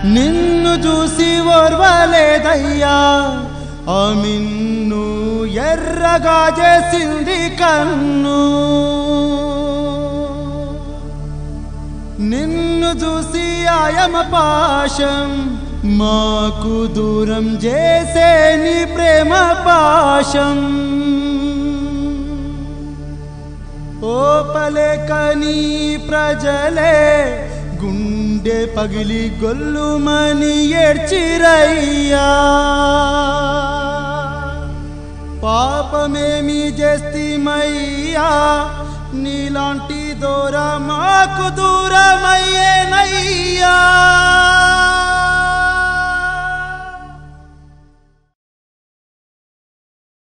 నిన్ను చూసి ఓర్వలేదయ్యా ఆ మిన్ను ఎర్రగా చేసింది కన్ను నిన్ను చూసి ఆయమ పాశం మాకు దూరం చేసే నీ ప్రేమ పాశం ఓపలేకని ప్రజలే గుండె పగిలి గొల్లుమని ఏడ్చిరయ్యా పాపమేమి చేస్తీమయ్యా నీలాంటి దూర మాకు దూరమయ్యేనయ్యా